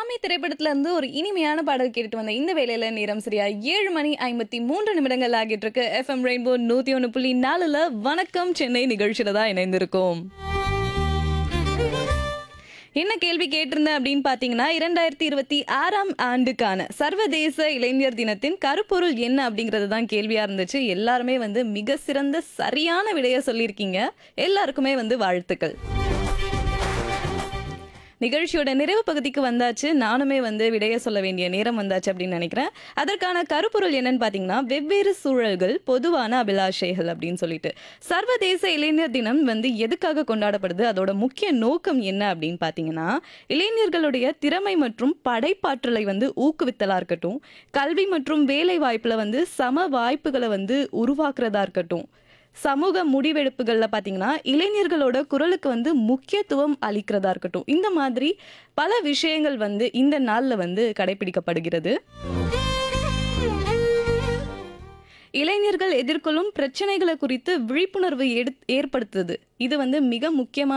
சாமி திரைப்படத்துல இருந்து ஒரு இனிமையான பாடல் கேட்டுட்டு வந்த இந்த வேலையில நேரம் சரியா ஏழு மணி ஐம்பத்தி மூன்று நிமிடங்கள் ஆகிட்டு இருக்கு எஃப்எம் ரெயின்போ நூத்தி ஒன்று புள்ளி நாலுல வணக்கம் சென்னை நிகழ்ச்சியில தான் இணைந்திருக்கோம் என்ன கேள்வி கேட்டிருந்தேன் அப்படின்னு பார்த்தீங்கன்னா இரண்டாயிரத்தி இருபத்தி ஆறாம் ஆண்டுக்கான சர்வதேச இளைஞர் தினத்தின் கருப்பொருள் என்ன அப்படிங்கிறது தான் கேள்வியா இருந்துச்சு எல்லாருமே வந்து மிக சிறந்த சரியான விடையை சொல்லியிருக்கீங்க எல்லாருக்குமே வந்து வாழ்த்துக்கள் நிகழ்ச்சியோட நிறைவு பகுதிக்கு வந்தாச்சு நானுமே வந்து விடைய சொல்ல வேண்டிய நேரம் வந்தாச்சு அப்படின்னு நினைக்கிறேன் அதற்கான கருப்பொருள் என்னன்னு பார்த்தீங்கன்னா வெவ்வேறு சூழல்கள் பொதுவான அபிலாஷைகள் அப்படின்னு சொல்லிட்டு சர்வதேச இளைஞர் தினம் வந்து எதுக்காக கொண்டாடப்படுது அதோட முக்கிய நோக்கம் என்ன அப்படின்னு பார்த்தீங்கன்னா இளைஞர்களுடைய திறமை மற்றும் படைப்பாற்றலை வந்து ஊக்குவித்தலா இருக்கட்டும் கல்வி மற்றும் வேலை வாய்ப்புல வந்து சம வாய்ப்புகளை வந்து உருவாக்குறதா இருக்கட்டும் சமூக முடிவெடுப்புகளில் பார்த்தீங்கன்னா இளைஞர்களோட குரலுக்கு வந்து முக்கியத்துவம் அளிக்கிறதா இருக்கட்டும் இந்த மாதிரி பல விஷயங்கள் வந்து இந்த நாளில் வந்து கடைபிடிக்கப்படுகிறது இளைஞர்கள் எதிர்கொள்ளும் பிரச்சனைகளை குறித்து விழிப்புணர்வு எடு ஏற்படுத்துது இது வந்து மிக முக்கியமான